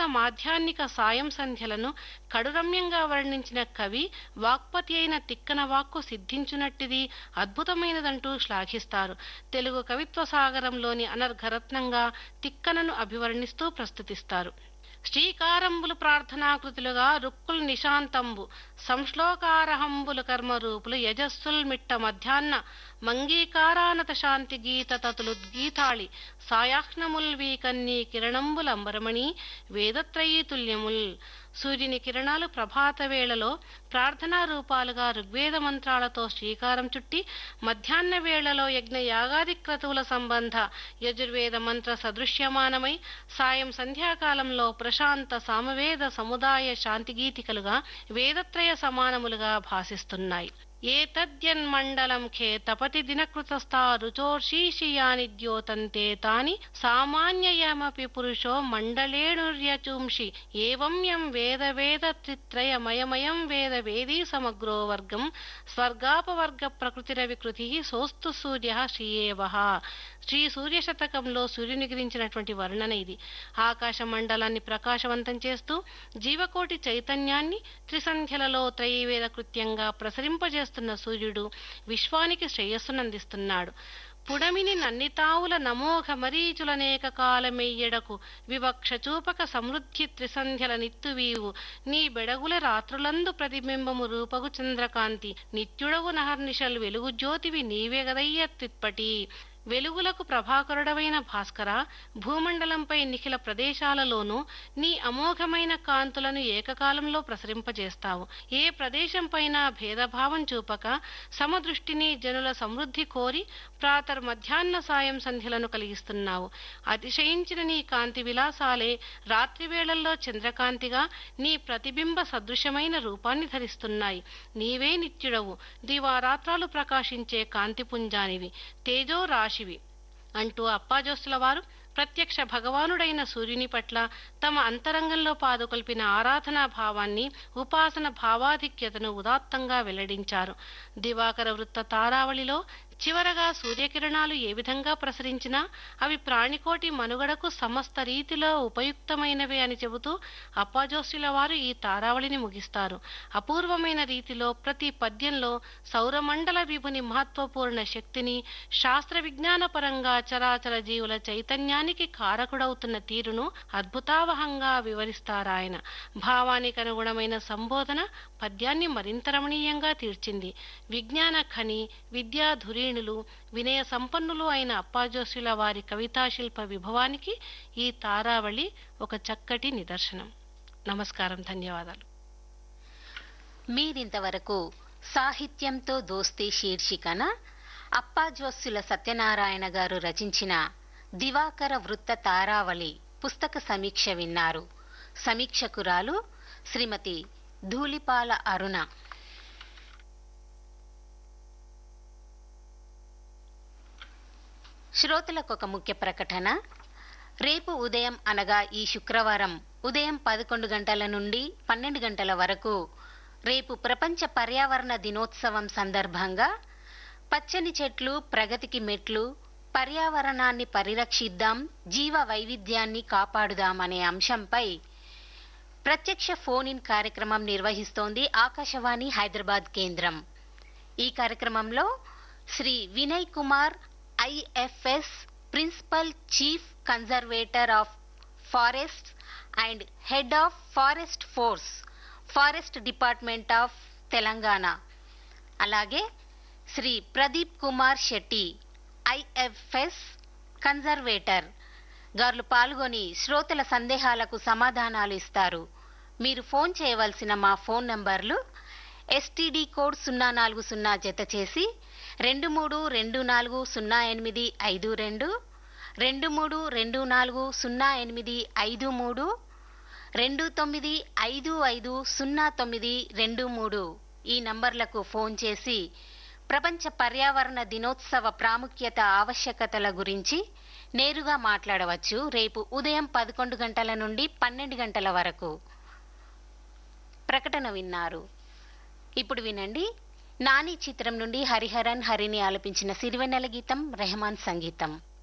మాధ్యాహ్నిక సాయం సంధ్యలను కడురమ్యంగా వర్ణించిన కవి వాక్పతి అయిన తిక్కన వాక్కు సిద్ధించునట్టిది అద్భుతమైనదంటూ శ్లాఘిస్తారు తెలుగు కవిత్వ సాగరంలోని అనర్ఘరత్నంగా తిక్కనను అభివర్ణిస్తూ ప్రస్తుతిస్తారు శ్రీకారంబులు ప్రార్థనాకృతులుగా రుక్కుల్ నిశాంతంబు సంశ్లోకారహంబులు కర్మరూపులు యజస్సుల్ మిట్ట మధ్యాహ్న మంగీకారానత శాంతి గీత తతులుద్గీతాళి సాయాహ్నముల్ వీకన్నీ కిరణంబుల అంబరమణి వేదత్రయీ తుల్యముల్ సూర్యుని కిరణాలు ప్రభాత వేళలో ప్రార్థనా రూపాలుగా ఋగ్వేద మంత్రాలతో శ్రీకారం చుట్టి మధ్యాహ్న వేళలో యజ్ఞ యాగాది క్రతువుల సంబంధ యజుర్వేద మంత్ర సదృశ్యమానమై సాయం సంధ్యాకాలంలో ప్రశాంత సామవేద సముదాయ శాంతిగీతికలుగా వేదత్రయ సమానములుగా భాసిస్తున్నాయి ఏతద్యన్మండలం ఖే తపతి దినకృతస్థా రుచోర్షీషియాని ద్యోతంతే తాని సామాన్యయమపి పురుషో మండలేణుర్యచూంషి ఏవం యం వేద వేద త్రిత్రయమయమయం వేద వేదీ సమగ్రో వర్గం స్వర్గాపవర్గ ప్రకృతిర వికృతి సోస్తు సూర్య శ్రీయేవ శ్రీ సూర్య శతకంలో సూర్యుని గురించినటువంటి వర్ణన ఇది ఆకాశ మండలాన్ని ప్రకాశవంతం చేస్తూ జీవకోటి చైతన్యాన్ని త్రిసంధ్యలలో త్రయీవేద కృత్యంగా ప్రసరింపజేస్తున్న సూర్యుడు విశ్వానికి శ్రేయస్సునందిస్తున్నాడు పుడమిని నన్నితావుల నమోఘ మరీచులనేక కాలమెయ్యడకు వివక్ష చూపక సమృద్ధి త్రిసంధ్యల నిత్తువీవు నీ బెడగుల రాత్రులందు ప్రతిబింబము రూపగు చంద్రకాంతి నిత్యుడవు నహర్నిశలు వెలుగు జ్యోతివి నీవే గదయ్య తిప్పటి వెలుగులకు ప్రభాకరుడవైన భాస్కర భూమండలంపై నిఖిల ప్రదేశాలలోనూ నీ అమోఘమైన కాంతులను ఏకకాలంలో ప్రసరింపజేస్తావు ఏ ప్రదేశంపైన భేదభావం చూపక సమదృష్టిని జనుల సమృద్ధి కోరి ప్రాతర్ మధ్యాహ్న సాయం సంధ్యలను కలిగిస్తున్నావు అతిశయించిన నీ కాంతి విలాసాలే రాత్రి వేళల్లో చంద్రకాంతిగా నీ ప్రతిబింబ సదృశమైన రూపాన్ని ధరిస్తున్నాయి నీవే నిత్యుడవు దివారాత్రాలు ప్రకాశించే కాంతిపుంజానివి తేజో రాశివి అంటూ అప్పాజోస్తుల వారు ప్రత్యక్ష భగవానుడైన సూర్యుని పట్ల తమ అంతరంగంలో పాదుకొల్పిన ఆరాధనా భావాన్ని ఉపాసన భావాధిక్యతను ఉదాత్తంగా వెల్లడించారు దివాకర వృత్త తారావళిలో చివరగా సూర్యకిరణాలు ఏ విధంగా ప్రసరించినా అవి ప్రాణికోటి మనుగడకు సమస్త రీతిలో ఉపయుక్తమైనవే అని చెబుతూ అప్పాజోస్యుల వారు ఈ తారావళిని ముగిస్తారు అపూర్వమైన రీతిలో ప్రతి పద్యంలో సౌరమండల విభుని మహత్వపూర్ణ శక్తిని శాస్త్ర విజ్ఞాన పరంగా చరాచర జీవుల చైతన్యానికి కారకుడవుతున్న తీరును అద్భుతావహంగా వివరిస్తారాయన భావానికి అనుగుణమైన సంబోధన పద్యాన్ని మరింత రమణీయంగా తీర్చింది విజ్ఞాన ఖని విద్యా ధురీణులు వినయ సంపన్నులు అయిన అప్పాజోస్యుల వారి కవితాశిల్ప విభవానికి ఈ తారావళి ఒక చక్కటి నిదర్శనం నమస్కారం ధన్యవాదాలు మీరింతవరకు సాహిత్యంతో దోస్తీ శీర్షికన అప్పాజ్వస్సుల సత్యనారాయణ గారు రచించిన దివాకర వృత్త తారావళి పుస్తక సమీక్ష విన్నారు సమీక్షకురాలు శ్రీమతి ధూళిపాల అరుణ శ్రోతలకు ఒక ముఖ్య ప్రకటన రేపు ఉదయం అనగా ఈ శుక్రవారం ఉదయం పదకొండు గంటల నుండి పన్నెండు గంటల వరకు రేపు ప్రపంచ పర్యావరణ దినోత్సవం సందర్భంగా పచ్చని చెట్లు ప్రగతికి మెట్లు పర్యావరణాన్ని పరిరక్షిద్దాం జీవ వైవిధ్యాన్ని కాపాడుదాం అనే అంశంపై ప్రత్యక్ష ఫోన్ ఇన్ కార్యక్రమం నిర్వహిస్తోంది ఆకాశవాణి హైదరాబాద్ కేంద్రం ఈ కార్యక్రమంలో Shri Vinay Kumar IFS principal chief conservator of forest and head of forest force forest department of Telangana అలాగే శ్రీ ప్రదీప్ కుమార్ శెట్టి ఐఎఫ్ఎస్ కన్జర్వేటర్ గారు పాల్గొని శ్రోతల సందేహాలకు సమాధానాలు ఇస్తారు మీరు ఫోన్ చేయవలసిన మా ఫోన్ నంబర్లు ఎస్టీడీ కోడ్ సున్నా నాలుగు సున్నా జత చేసి రెండు మూడు రెండు నాలుగు సున్నా ఎనిమిది ఐదు రెండు రెండు మూడు రెండు నాలుగు సున్నా ఎనిమిది ఐదు మూడు రెండు తొమ్మిది ఐదు ఐదు సున్నా తొమ్మిది రెండు మూడు ఈ నంబర్లకు ఫోన్ చేసి ప్రపంచ పర్యావరణ దినోత్సవ ప్రాముఖ్యత ఆవశ్యకతల గురించి నేరుగా మాట్లాడవచ్చు రేపు ఉదయం పదకొండు గంటల నుండి పన్నెండు గంటల వరకు ప్రకటన విన్నారు ఇప్పుడు వినండి నాని చిత్రం నుండి హరిహరన్ హరిని ఆలపించిన సిరివెన్నెల గీతం రెహమాన్ సంగీతం